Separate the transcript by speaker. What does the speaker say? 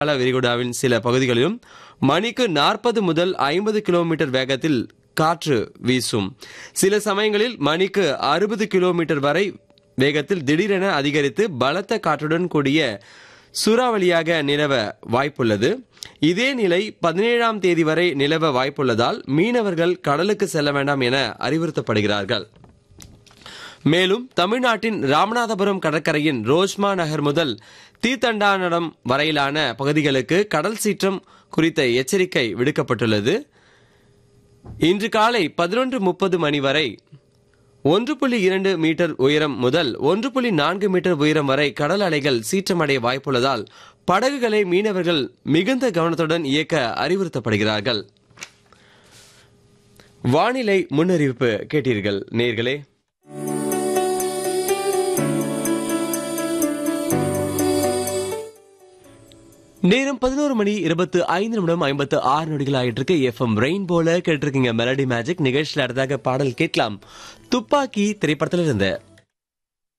Speaker 1: வங்காள விரிகுடாவின் சில பகுதிகளிலும் மணிக்கு நாற்பது முதல் ஐம்பது கிலோமீட்டர் வேகத்தில் காற்று வீசும் சில சமயங்களில் மணிக்கு அறுபது கிலோமீட்டர் வரை வேகத்தில் திடீரென அதிகரித்து பலத்த காற்றுடன் கூடிய சூறாவளியாக நிலவ வாய்ப்புள்ளது இதே நிலை பதினேழாம் தேதி வரை நிலவ வாய்ப்புள்ளதால் மீனவர்கள் கடலுக்கு செல்ல வேண்டாம் என அறிவுறுத்தப்படுகிறார்கள் மேலும் தமிழ்நாட்டின் ராமநாதபுரம் கடற்கரையின் ரோஷ்மா நகர் முதல் தீர்த்தண்டானடம் வரையிலான பகுதிகளுக்கு கடல் சீற்றம் குறித்த எச்சரிக்கை விடுக்கப்பட்டுள்ளது இன்று காலை பதினொன்று முப்பது மணி வரை ஒன்று புள்ளி இரண்டு மீட்டர் உயரம் முதல் ஒன்று புள்ளி நான்கு மீட்டர் உயரம் வரை கடல் அலைகள் சீற்றமடைய வாய்ப்புள்ளதால் படகுகளை மீனவர்கள் மிகுந்த கவனத்துடன் இயக்க அறிவுறுத்தப்படுகிறார்கள் வானிலை முன்னறிவிப்பு கேட்டீர்கள் நேர்களே நேரம் பதினோரு மணி இருபத்து ஐந்து நிமிடம் ஐம்பத்து ஆறு நொடிகள் ஆயிட்டு இருக்கு எஃப்எம் ரெயின்போல கேட்டிருக்கீங்க மெலடி மேஜிக் நிகழ்ச்சியில் அடுத்ததாக பாடல் கேட்கலாம் துப்பாக்கி திரைப்படத்தில் இருந்த